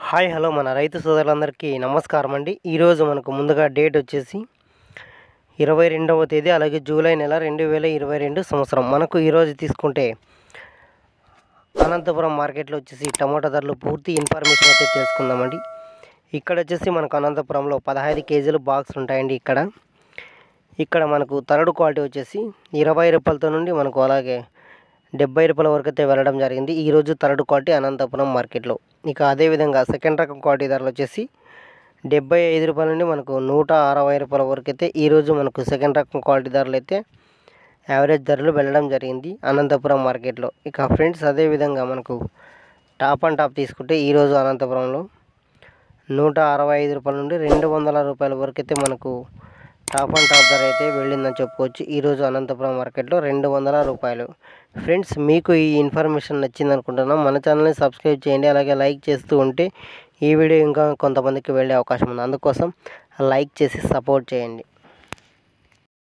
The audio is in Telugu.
హాయ్ హలో మన రైతు సోదరులందరికీ నమస్కారం అండి ఈరోజు మనకు ముందుగా డేట్ వచ్చేసి ఇరవై రెండవ తేదీ అలాగే జూలై నెల రెండు వేల ఇరవై రెండు సంవత్సరం మనకు ఈరోజు తీసుకుంటే అనంతపురం మార్కెట్లో వచ్చేసి టమాటా ధరలు పూర్తి ఇన్ఫర్మేషన్ అయితే తెలుసుకుందామండి ఇక్కడ వచ్చేసి మనకు అనంతపురంలో పదహైదు కేజీలు బాక్స్ ఉంటాయండి ఇక్కడ ఇక్కడ మనకు థర్డ్ క్వాలిటీ వచ్చేసి ఇరవై రూపాయలతో నుండి మనకు అలాగే డెబ్బై రూపాయల వరకు అయితే వెళ్ళడం జరిగింది ఈరోజు థర్డ్ క్వాలిటీ అనంతపురం మార్కెట్లో ఇక అదేవిధంగా సెకండ్ రకం క్వాలిటీ ధరలు వచ్చేసి డెబ్బై ఐదు రూపాయల నుండి మనకు నూట అరవై రూపాయల వరకు అయితే ఈరోజు మనకు సెకండ్ రకం క్వాలిటీ ధరలు అయితే యావరేజ్ ధరలు వెళ్ళడం జరిగింది అనంతపురం మార్కెట్లో ఇక ఫ్రెండ్స్ అదేవిధంగా మనకు టాప్ అండ్ టాప్ తీసుకుంటే ఈరోజు అనంతపురంలో నూట అరవై ఐదు రూపాయల నుండి రెండు వందల రూపాయల వరకు అయితే మనకు టాప్ అండ్ టాప్ ధర అయితే వెళ్ళిందని చెప్పుకోవచ్చు ఈరోజు అనంతపురం మార్కెట్లో రెండు వందల రూపాయలు ఫ్రెండ్స్ మీకు ఈ ఇన్ఫర్మేషన్ నచ్చింది అనుకుంటున్నాం మన ఛానల్ని సబ్స్క్రైబ్ చేయండి అలాగే లైక్ చేస్తూ ఉంటే ఈ వీడియో ఇంకా కొంతమందికి వెళ్ళే అవకాశం ఉంది అందుకోసం లైక్ చేసి సపోర్ట్ చేయండి